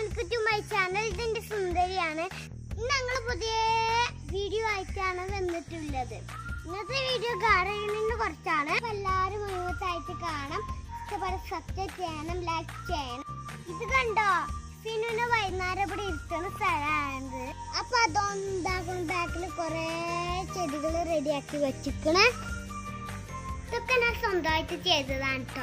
welcome to my channel ഇതിന്റെ സുന്ദരിയാണ് ഇന്ന് ഞങ്ങൾ പുതിയ വീഡിയോ ആയിട്ടാണ് വന്നിട്ടുള്ളത് ഇന്നത്തെ വീഡിയോ ഗാർഡനിന്ന് കുറച്ചാണ് അപ്പൊ എല്ലാവരും മുഴുവത്തായിട്ട് കാണാം ഇഷ്ടപ്പെട്ട സബ്സ്ക്രൈബ് ചെയ്യണം ലൈക്ക് ചെയ്യണം ഇത് കണ്ടോ ഫിനുവിന് വൈകുന്നേരം ഇവിടെ ഇരിക്കുന്ന സ്ഥലമാണിത് അപ്പൊ അതൊണ്ടാക്കുന്ന ബാക്കിൽ കുറെ ചെടികൾ റെഡിയാക്കി വെച്ചിക്കണേ ഇതൊക്കെ ഞാൻ സ്വന്തമായിട്ട് ചെയ്തതാണ് കേട്ടോ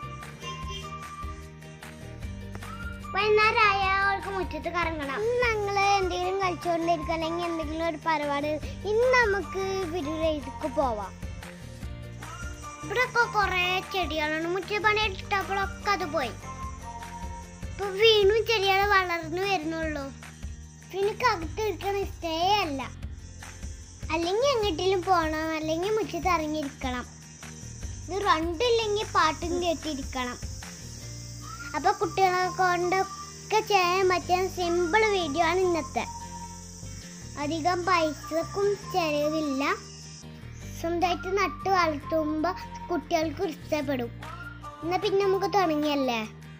വൈകുന്നേരമായ അവൾക്ക് മുറ്റത്ത് കറങ്ങണം ഇന്ന് ഞങ്ങള് എന്തെങ്കിലും കളിച്ചുകൊണ്ടിരിക്കുക അല്ലെങ്കിൽ എന്തെങ്കിലും ഒരു പരിപാടി ഇന്ന് നമുക്ക് വിരുദ്ധക്ക് പോവാം ഇവിടെയൊക്കെ കുറെ ചെടികളാണ് മുറ്റ പണി എടുത്തപ്പോഴൊക്കെ അത് പോയി ഇപ്പൊ വീണ്ടും ചെടികൾ വളർന്നു വരുന്നുള്ളൂ എനിക്ക് അകത്ത് ഇരിക്കണ ഇഷ്ടേ അല്ല അല്ലെങ്കിൽ എങ്ങോട്ടെങ്കിലും പോകണം അല്ലെങ്കിൽ മുറ്റത്ത് ഇറങ്ങിയിരിക്കണം ഇത് രണ്ടില്ലെങ്കിൽ പാട്ടും കേട്ടിരിക്കണം അപ്പൊ കുട്ടികളെ കൊണ്ടൊക്കെ ചെയ്യാൻ പറ്റിയ സിമ്പിൾ വീഡിയോ ആണ് ഇന്നത്തെ അധികം പൈസക്കും ചെലവില്ല സ്വന്തമായിട്ട് നട്ട് വളർത്തുമ്പോ കുട്ടികൾക്ക് ഇഷ്ടപ്പെടും എന്നാ പിന്നെ നമുക്ക് തുടങ്ങിയല്ലേ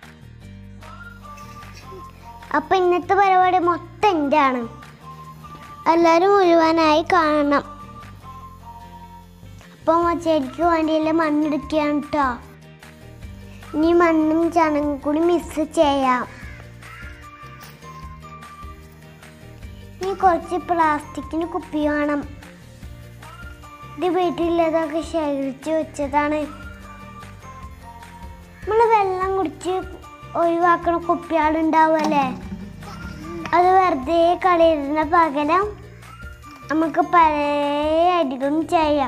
അപ്പൊ ഇന്നത്തെ പരിപാടി മൊത്തം എൻ്റെ ആണ് എല്ലാവരും മുഴുവനായി കാണണം അപ്പം ചെടിക്ക് വേണ്ടിയുള്ള മണ്ണെടുക്കുകയാണ് കേട്ടോ ഇനി മണ്ണും ചണങ്ങും കൂടി മിക്സ് ചെയ്യാം ഇനി കുറച്ച് പ്ലാസ്റ്റിക്കിന് കുപ്പി വേണം ഇത് വീട്ടിലുള്ളതൊക്കെ ശേഖരിച്ച് വെച്ചതാണ് നമ്മൾ വെള്ളം കുടിച്ച് ഒഴിവാക്കണ കുപ്പികളുണ്ടാവുമല്ലേ അത് വെറുതെ കളയുന്ന പകരം നമുക്ക് പല അടികളും ചെയ്യാം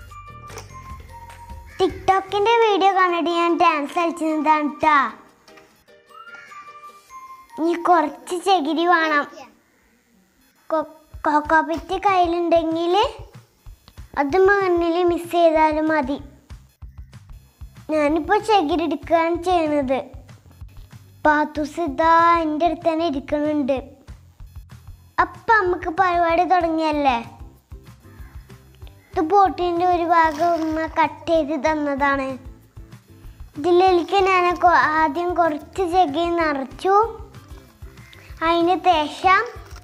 ടിക്ടോക്കിന്റെ വീഡിയോ കണ്ടിട്ട് ഞാൻ ഡാൻസ് കളിച്ചതാണ് കേട്ടാ ഇനി കുറച്ച് ചകിരി വേണം കോക്കോപ്പിറ്റ് കയ്യിലുണ്ടെങ്കിൽ അത് മണ്ണിൽ മിസ് ചെയ്താലും മതി ഞാനിപ്പോൾ ചകിരി എടുക്കുകയാണ് ചെയ്യണത് പാത്തൂസ് ഇതാ എൻ്റെ അടുത്ത് തന്നെ ഇരിക്കുന്നുണ്ട് അപ്പം നമുക്ക് പരിപാടി തുടങ്ങിയല്ലേ ഇത് ബോട്ടിൻ്റെ ഒരു ഭാഗം ഒന്ന് കട്ട് ചെയ്ത് തന്നതാണ് ഇതിലേക്ക് ഞാൻ കൊ- ആദ്യം കുറച്ച് ചകി നിറച്ചു അതിന് ശേഷം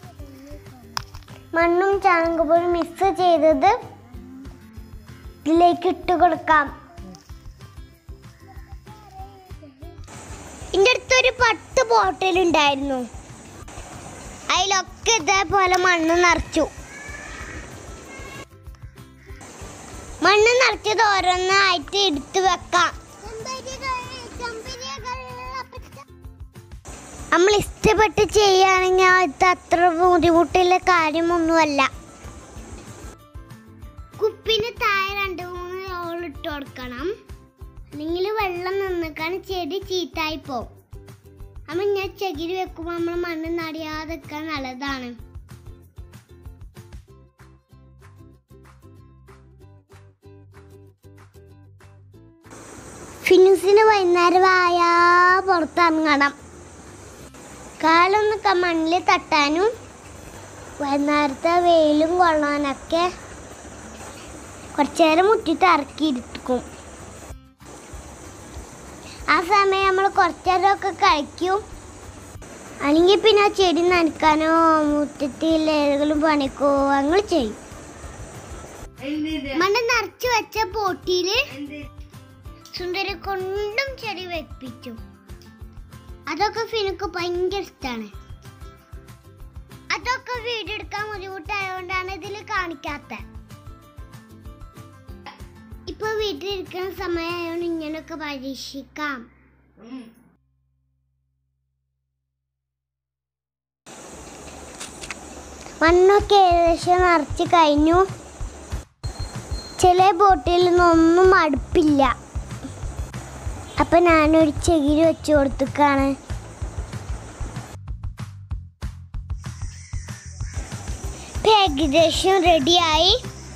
മണ്ണും ചാണകപ്പൊടി മിക്സ് ചെയ്തത് ഇതിലേക്ക് ഇട്ട് കൊടുക്കാം എൻ്റെ അടുത്തൊരു പത്ത് ബോട്ടിൽ ഉണ്ടായിരുന്നു അതിലൊക്കെ ഇതേപോലെ മണ്ണ് നിറച്ചു മണ്ണ് നിറച്ചത് ഓരോന്നായിട്ട് എടുത്തു വെക്കാം നമ്മൾ ഇഷ്ടപ്പെട്ട് ചെയ്യുകയാണെങ്കിൽ ഇത് അത്ര ബുദ്ധിമുട്ടുള്ള കാര്യമൊന്നുമല്ല കുപ്പിന് താഴെ രണ്ട് മൂന്ന് റോൾ ഇട്ട് കൊടുക്കണം അല്ലെങ്കിൽ വെള്ളം നിന്നിക്കാൻ ചെടി ചീത്തായി പോകും അപ്പം ഞാൻ ചകിരി വെക്കുമ്പോൾ നമ്മൾ മണ്ണ് നടിയാതെ നിൽക്കാൻ നല്ലതാണ് ഫിനുസിന് വൈകുന്നേരമായ പുറത്തിറങ്ങണം കാലൊന്ന് ക- മണ്ണിൽ തട്ടാനും വൈകുന്നേരത്തെ വെയിലും കൊള്ളാനൊക്കെ കുറച്ചു നേരം മുറ്റിട്ട് ഇറക്കിയിരിക്കും ആ സമയം നമ്മൾ കുറച്ചേരമൊക്കെ കഴിക്കും അല്ലെങ്കിൽ പിന്നെ ആ ചെടി നനക്കാനോ മുറ്റത്തിൽ ഏതെങ്കിലും പണിക്കോ അങ്ങനെ ചെയ്യും മണ്ണ് നിറച്ച് വെച്ച പോട്ടിയില് സുന്ദരി കൊണ്ടും ചെടി വെപ്പിച്ചു അതൊക്കെ ഫിനക്ക് ഭയങ്കര ഇഷ്ടമാണ് അതൊക്കെ വീഡിയോ എടുക്കാൻ ബുദ്ധിമുട്ടായതുകൊണ്ടാണ് ഇതിൽ കാണിക്കാത്ത ഇപ്പൊ വീട്ടിലിരിക്കുന്ന സമയമായതുകൊണ്ട് ഇങ്ങനെയൊക്കെ പരീക്ഷിക്കാം മണ്ണൊക്കെ ഏകദേശം നിറച്ച് കഴിഞ്ഞു ചില ബോട്ടിൽ നിന്നൊന്നും അടുപ്പില്ല അപ്പൊ ഞാനൊരു ചകിരി വെച്ച് കൊടുത്തേക്കാണ് ഇപ്പൊ ഏകദേശം റെഡിയായി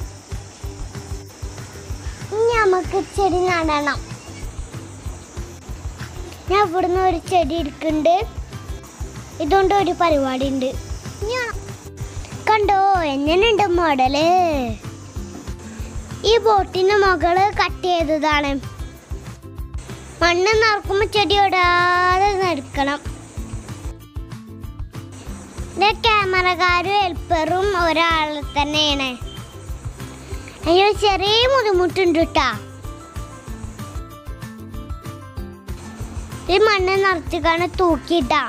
ഇനി നമുക്ക് ചെടി നടണം ഞാൻ ഇവിടുന്ന് ഒരു ചെടി എടുക്കുന്നുണ്ട് ഇതുകൊണ്ട് ഒരു പരിപാടി ഉണ്ട് ഞാൻ കണ്ടോ എങ്ങനെയുണ്ട് മോഡല് ഈ ബോട്ടിന്റെ മുകള് കട്ട് ചെയ്തതാണ് മണ്ണ് നിറക്കുമ്പോൾ ചെടി ഇടാതെ നിൽക്കണം ഇത് ക്യാമറക്കാരും ഹെൽപ്പറും ഒരാൾ തന്നെയാണ് അയ്യോ ചെറിയ ബുദ്ധിമുട്ടുണ്ട് കേട്ടാ ഈ മണ്ണ് നിറച്ചിക്കാണ് തൂക്കിയിട്ടാ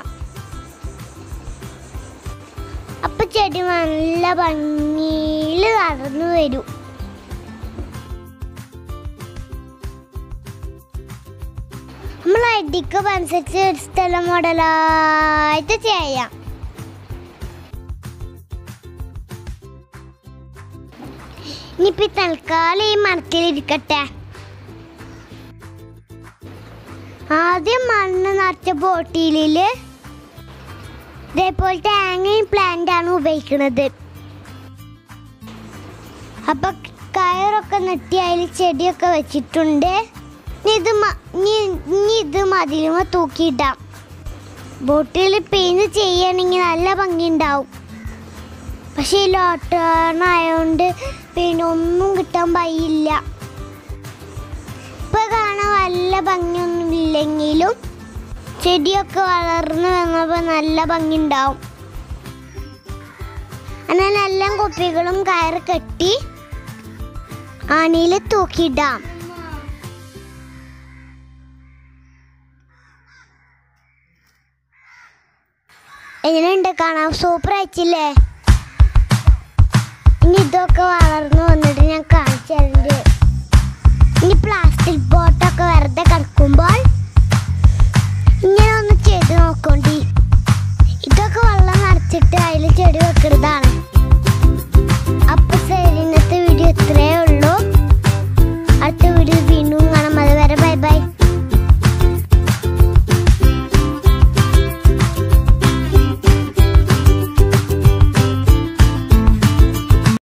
അപ്പൊ ചെടി നല്ല ഭംഗിയിൽ നടന്നു വരും നമ്മൾ ഐഡിക്ക് അനുസരിച്ച് ഒരു സ്ഥലം മോഡലായിട്ട് ചെയ്യാം ഇനിയിപ്പോ ഈ തൽക്കാലം ഈ മരത്തിലിരിക്കട്ടെ ആദ്യം മണ്ണ് നിറച്ച ബോട്ടിലില് ഇതേപോലത്തെ ഹാങ്ങിങ് പ്ലാന്റ് ആണ് ഉപയോഗിക്കുന്നത് അപ്പൊ കയറൊക്കെ നെട്ടി അതിൽ ചെടിയൊക്കെ വെച്ചിട്ടുണ്ട് ഇനി ഇത് മ- ഇനി- ഇനി ഇത് മതിലുമ തൂക്കിയിടാം ബോട്ടിൽ പെയിന്റ് ചെയ്യുകയാണെങ്കിൽ നല്ല ഭംഗി ഉണ്ടാവും പക്ഷെ ഈ ലോട്ടേൺ ആയതുകൊണ്ട് പിന്നെ ഒന്നും കിട്ടാൻ വയ്യില്ല ഇപ്പൊ കാണാൻ വല്ല ഭംഗിയൊന്നും ഇല്ലെങ്കിലും ചെടിയൊക്കെ വളർന്നു വന്നപ്പോൾ നല്ല ഭംഗി ഉണ്ടാവും അങ്ങനെ എല്ലാ കുപ്പികളും കയറ് കെട്ടി ആണിയിൽ തൂക്കിയിടാം എങ്ങനെയുണ്ട് കാണാൻ സൂപ്പർ അയച്ചില്ലേ ഇനി ഇതൊക്കെ വളർന്നു വന്നിട്ട് ഞാൻ കാണിച്ചു തരുന്നുണ്ട് ഇനി പ്ലാസ്റ്റിക് ബോട്ടൊക്കെ വെറുതെ കിടക്കുമ്പോൾ ഇങ്ങനെ